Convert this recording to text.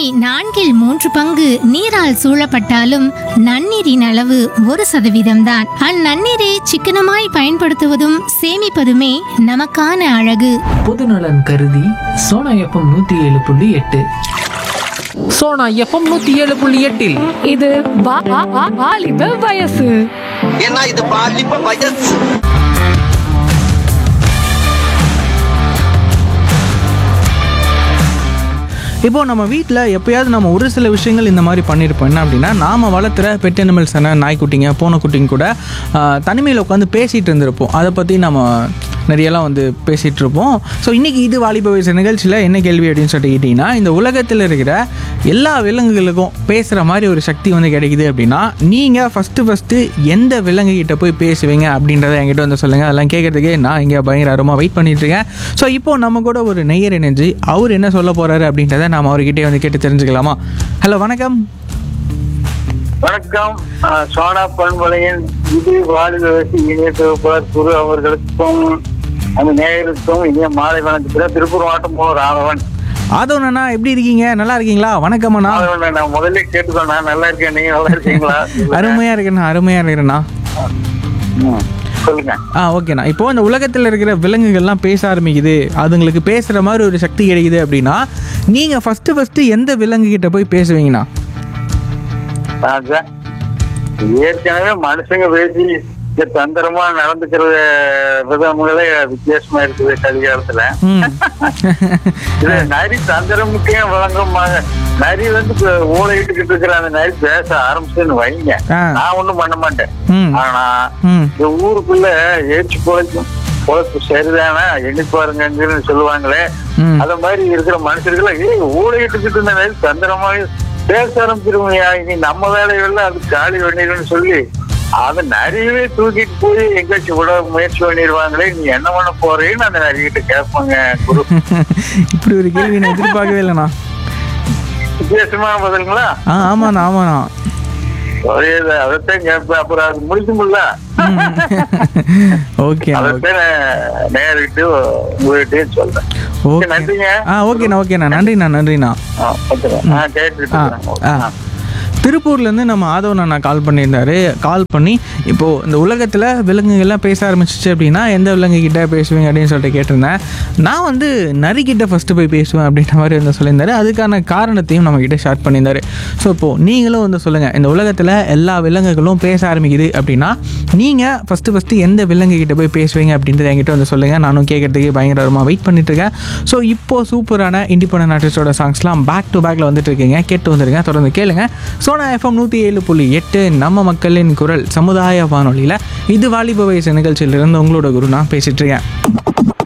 நான்கில் மூன்று பங்கு நீரால் சூழப்பட்டாலும் நன்னீரின் அளவு ஒரு சதவீதம்தான் அந்நன்னீரை சிக்கனமாய் பயன்படுத்துவதும் சேமிப்பதுமே நமக்கான அழகு பொதுநலன் கருதி சோனா எஃப்எம் நூத்தி ஏழு புள்ளி எட்டு சோனா எஃப்எம் நூத்தி ஏழு புள்ளி எட்டில் இது வா- வா- வா- வாலிப வயசு ஏன்னா இது பாலிப்ப வயசு இப்போ நம்ம வீட்டில் எப்பயாவது நம்ம ஒரு சில விஷயங்கள் இந்த மாதிரி பண்ணியிருப்போம் என்ன அப்படின்னா நாம வளர்த்துற பெட் அனிமல்ஸான நாய்க்குட்டிங்க பூனைக்குட்டிங்க கூட தனிமையில் உட்காந்து பேசிகிட்டு இருந்திருப்போம் அதை பற்றி நம்ம நிறையலாம் வந்து பேசிகிட்டு இருப்போம் ஸோ இன்றைக்கி இது வாலிப வயசு நிகழ்ச்சியில் என்ன கேள்வி அப்படின்னு சொல்லிட்டு கேட்டிங்கன்னா இந்த உலகத்தில் இருக்கிற எல்லா விலங்குகளுக்கும் பேசுகிற மாதிரி ஒரு சக்தி வந்து கிடைக்குது அப்படின்னா நீங்கள் ஃபஸ்ட்டு ஃபஸ்ட்டு எந்த விலங்குகிட்ட போய் பேசுவீங்க அப்படின்றத என்கிட்ட வந்து சொல்லுங்கள் அதெல்லாம் கேட்குறதுக்கே நான் இங்கே பயங்கர அருமா வெயிட் பண்ணிட்டு இருக்கேன் ஸோ இப்போ நம்ம கூட ஒரு நெய்யர் இணைஞ்சு அவர் என்ன சொல்ல போகிறாரு அப்படின்றத நாம் அவர்கிட்டே வந்து கேட்டு தெரிஞ்சுக்கலாமா ஹலோ வணக்கம் வணக்கம் ஆஹ் சோனா பண்பலையின் இது வாழ்வசி இணைய தொகுப்பாளர் குரு அவர்களுக்கும் அந்த நேயருக்கும் இனிய மாலை வணக்கத்தில் திருப்பூர் மாவட்டம் போ ராகவன் ஆதவ் அண்ணா எப்படி இருக்கீங்க நல்லா இருக்கீங்களா வணக்கம் அண்ணா ராகவன் நான் முதல்ல கேட்டுக்கோ நான் நல்லா இருக்கேன் நீங்க நல்லா இருக்கீங்களா அருமையாக இருக்கேண்ணா அருமையாக இருக்கிறேண்ணா ம், சொல்லுங்க ஆ ஓகேண்ணா இப்போ இந்த உலகத்தில் இருக்கிற விலங்குகள்லாம் பேச ஆரம்பிக்குது அதுங்களுக்கு பேசுகிற மாதிரி ஒரு சக்தி கிடைக்குது அப்படின்னா நீங்கள் ஃபஸ்ட்டு ஃபஸ்ட்டு எந்த விலங்குகிட்ட போய் பேசுவீங்கண்ணா அதான். ஏற்கனவே மனுஷங்க பேசி இந்த தந்திரமா நடந்துக்கிற விதங்களே வித்தியாசமா இருக்குது கலிகாலத்துல ம் இது நரி தந்திரம் முக்கியம் வழங்கும் நரி வந்து இப்ப ஊழையிட்டுக்கிட்டு இருக்கிற அந்த நரி பேச ஆரம்பிச்சுன்னு வைங்க ஆ. நான் ஒண்ணும் பண்ண மாட்டேன் ம் ஆனா ம் இந்த ஊருக்குள்ள ஏச்சு பொழைக்கும் பொழைப்பு சரிதானா எண்ணி பாருங்கன்னு சொல்லுவாங்களே ம். அத மாதிரி இருக்கிற மனுஷர்களை ஏய் ஊழையிட்டுக்கிட்டு இருந்த நரி தந்திரமாக பேச ஆரம்பிச்சிருமையா இனி நம்ம வேலைகள்ல அது காலி பண்ணிடுன்னு சொல்லி அதை நிறையவே தூக்கிட்டு போய் எங்கேயாச்சும் விட முயற்சி பண்ணிடுவாங்களே நீ என்ன பண்ண போறேன்னு அந்த நரிகிட்ட கேட்பாங்க குரு இப்படி ஒரு கேள்வி நான் எதிர்பார்க்கவே இல்லைண்ணா வித்தியாசமா பதிலுங்களா ஆ ஆமாண்ணா ஆமாண்ணா ஒரே இது, அதைத்தான் கேட்பேன் அப்புறம் அது முடிக்குமில்ல ஓகே ஓகே அதைத்தான் நேரிட்டு உங்ககிட்டயும் சொல்றேன் ஓகே சரி, நன்றிங்க ஆ ஓகேண்ணா ஓகேண்ணா நன்றிண்ணா நன்றிண்ணா ஆ, வந்துடுறேன். ஆ, கேட்டுட்டு ஆ இருக்கிறேன். ஆ திருப்பூர்லேருந்து நம்ம ஆதவன் அண்ணா கால் பண்ணியிருந்தாரு கால் பண்ணி இப்போது இந்த உலகத்தில் விலங்குகள்லாம் பேச ஆரம்பிச்சிச்சு அப்படின்னா எந்த விலங்குகிட்ட பேசுவீங்க அப்படின்னு சொல்லிட்டு கேட்டிருந்தேன் நான் வந்து நரிக்கிட்ட ஃபஸ்ட்டு போய் பேசுவேன் அப்படின்ற மாதிரி வந்து சொல்லியிருந்தாரு அதுக்கான காரணத்தையும் நம்மக்கிட்ட ஷேர் பண்ணியிருந்தாரு ஸோ இப்போது நீங்களும் வந்து சொல்லுங்கள் இந்த உலகத்தில் எல்லா விலங்குகளும் பேச ஆரம்பிக்குது அப்படின்னா நீங்கள் ஃபஸ்ட்டு ஃபஸ்ட்டு எந்த விலங்குகிட்ட போய் பேசுவீங்க அப்படின்றத என்கிட்ட வந்து சொல்லுங்கள் நானும் கேட்கறதுக்கு பயங்கரமாக வெயிட் பண்ணிட்டு இருக்கேன் ஸோ இப்போது சூப்பரான இண்டிபெண்டன்ட் ஆர்டிஸ்டோட சாங்ஸ்லாம் பேக் டு பேக்கில் வந்துட்டு இருக்கீங்க கேட்டு வந்துருங்க தொடர்ந்து கேளுங்க சோனா எஃப்எம் நூற்றி ஏழு புள்ளி எட்டு நம்ம மக்களின் குரல் சமுதாய வானொலியில் இது வாலிப வயசு நிகழ்ச்சியிலிருந்து உங்களோட குரு நான் பேசிட்டு இருக்கேன்